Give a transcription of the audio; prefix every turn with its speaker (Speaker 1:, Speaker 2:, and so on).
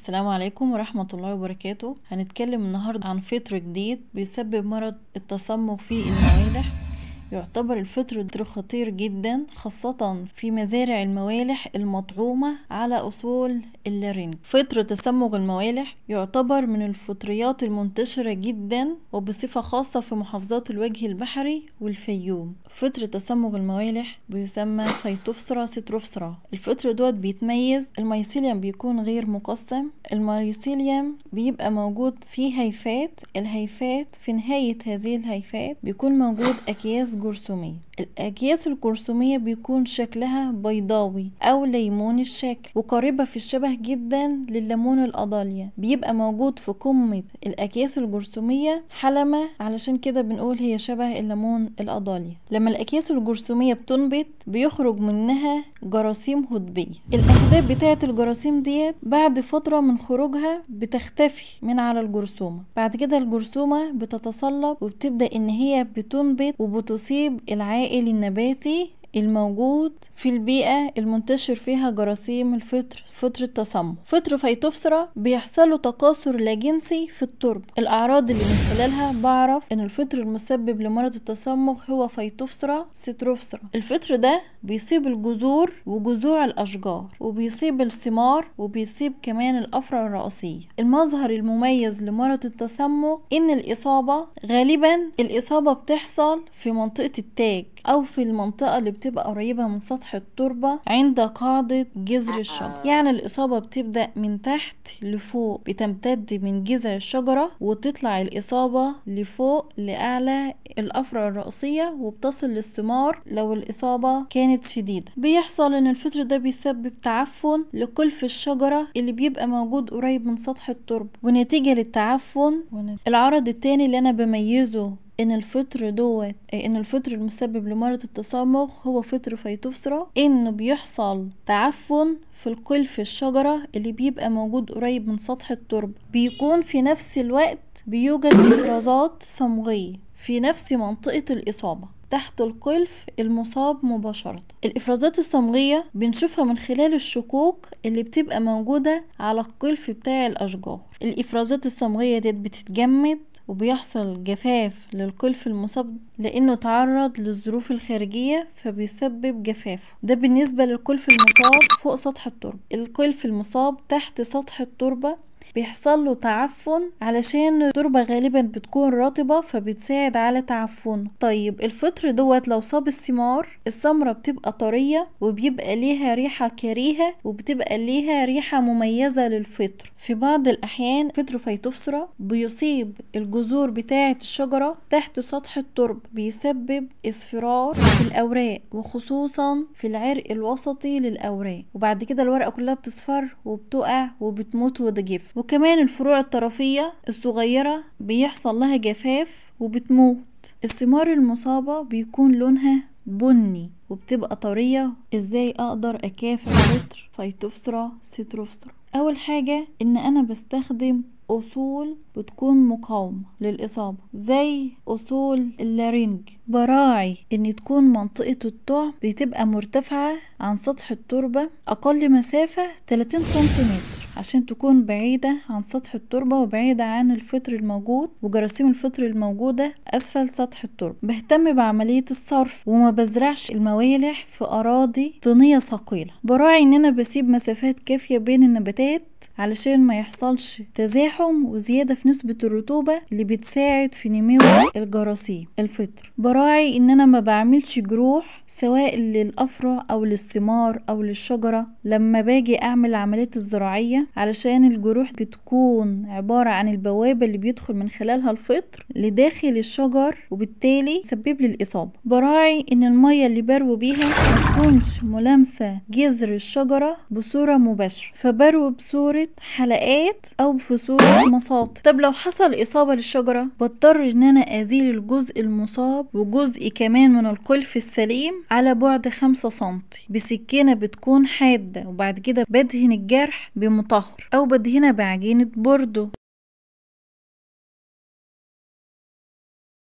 Speaker 1: السلام عليكم ورحمة الله وبركاته هنتكلم النهاردة عن فطر جديد بيسبب مرض التصمغ في الموالح يعتبر الفطر ده خطير جدا خاصة في مزارع الموالح المطعومة على أصول اللارينج فطر تسمغ الموالح يعتبر من الفطريات المنتشرة جدا وبصفة خاصة في محافظات الوجه البحري والفيوم فطر تسمغ الموالح بيسمى فيتوفسرا ستروفسرا الفطر دوت بيتميز الميسيليوم بيكون غير مقسم الميسيليوم بيبقى موجود فيه هيفات الهيفات في نهاية هذه الهيفات بيكون موجود أكياس جرثومية الأكياس الجرثومية بيكون شكلها بيضاوي أو ليمون الشكل وقريبة في الشبه جدا لليمون الأضالية بيبقى موجود في قمة الأكياس الجرثومية حلمة علشان كده بنقول هي شبه الليمون الأضالية لما الأكياس الجرثومية بتنبت بيخرج منها جراثيم هضبية الأهداف بتاعة الجراثيم ديت بعد فترة من خروجها بتختفي من على الجرثومة بعد كده الجرثومة بتتصلب وبتبدأ إن هي بتنبت وبتصيب العائل النباتي الموجود في البيئة المنتشر فيها جراثيم الفطر فطر التصمم فطر فيتوفسرا بيحصل له تكاثر لا جنسي في التربة الأعراض اللي من خلالها بعرف إن الفطر المسبب لمرض التصمغ هو فيتوفسرا ستروفسرا الفطر ده بيصيب الجذور وجذوع الأشجار وبيصيب الثمار وبيصيب كمان الأفرع الرئيسية المظهر المميز لمرض التصمغ إن الإصابة غالبا الإصابة بتحصل في منطقة التاج أو في المنطقة اللي بتبقى قريبة من سطح التربة عند قاعدة جذر الشجرة يعني الإصابة بتبدأ من تحت لفوق بتمتد من جذع الشجرة وتطلع الإصابة لفوق لأعلى الأفرع الرئيسية وبتصل للثمار لو الإصابة كانت شديدة بيحصل إن الفطر ده بيسبب تعفن لقلف الشجرة اللي بيبقى موجود قريب من سطح التربة ونتيجة للتعفن العرض التاني اللي أنا بميزه ان الفطر دوت ان الفطر المسبب لمرض التصمغ هو فطر فيتوفسرا انه بيحصل تعفن في القلف الشجرة اللي بيبقى موجود قريب من سطح التربة بيكون في نفس الوقت بيوجد افرازات صمغية في نفس منطقة الإصابة تحت القلف المصاب مباشرة الإفرازات الصمغية بنشوفها من خلال الشقوق اللي بتبقى موجودة على القلف بتاع الأشجار الإفرازات الصمغية ديت بتتجمد وبيحصل جفاف للقلف المصاب لانه تعرض للظروف الخارجية فبيسبب جفافه ده بالنسبة للقلف المصاب فوق سطح التربة القلف المصاب تحت سطح التربة بيحصل له تعفن علشان التربة غالبا بتكون رطبة فبتساعد على تعفنه طيب الفطر دوت لو صاب الثمار الثمرة بتبقى طرية وبيبقى ليها ريحة كريهة وبتبقى ليها ريحة مميزة للفطر في بعض الأحيان فطر فيتوفسرا بيصيب الجذور بتاعة الشجرة تحت سطح التربة بيسبب اصفرار في الأوراق وخصوصا في العرق الوسطي للأوراق وبعد كده الورقة كلها بتصفر وبتقع وبتموت وتجف وكمان الفروع الطرفية الصغيرة بيحصل لها جفاف وبتموت الثمار المصابة بيكون لونها بني وبتبقى طرية ازاي اقدر اكافح فطر فيتوفسرا ستروفسرا اول حاجة ان انا بستخدم اصول بتكون مقاومة للإصابة زي أصول اللارينج براعي إن تكون منطقة الطعم بتبقى مرتفعة عن سطح التربة أقل مسافة 30 سنتيمتر عشان تكون بعيدة عن سطح التربة وبعيدة عن الفطر الموجود وجراثيم الفطر الموجودة أسفل سطح التربة بهتم بعملية الصرف وما بزرعش الموالح في أراضي طينية ثقيلة براعي إن أنا بسيب مسافات كافية بين النباتات علشان ما يحصلش تزاحم وزيادة في نسبة الرطوبة اللي بتساعد في نمو الجراثيم الفطر براعي ان انا ما بعملش جروح سواء للافرع او للثمار او للشجرة لما باجي اعمل العمليات الزراعية علشان الجروح بتكون عبارة عن البوابة اللي بيدخل من خلالها الفطر لداخل الشجر وبالتالي يسبب لي الاصابة براعي ان المية اللي بروي بيها ما تكونش ملامسة جذر الشجرة بصورة مباشرة فبروي بصورة حلقات او في صورة مساط طب لو حصل اصابة للشجرة بضطر ان انا ازيل الجزء المصاب وجزء كمان من القلف السليم على بعد خمسة سنتي بسكينة بتكون حادة وبعد كده بدهن الجرح بمطهر او بدهنها بعجينة بوردو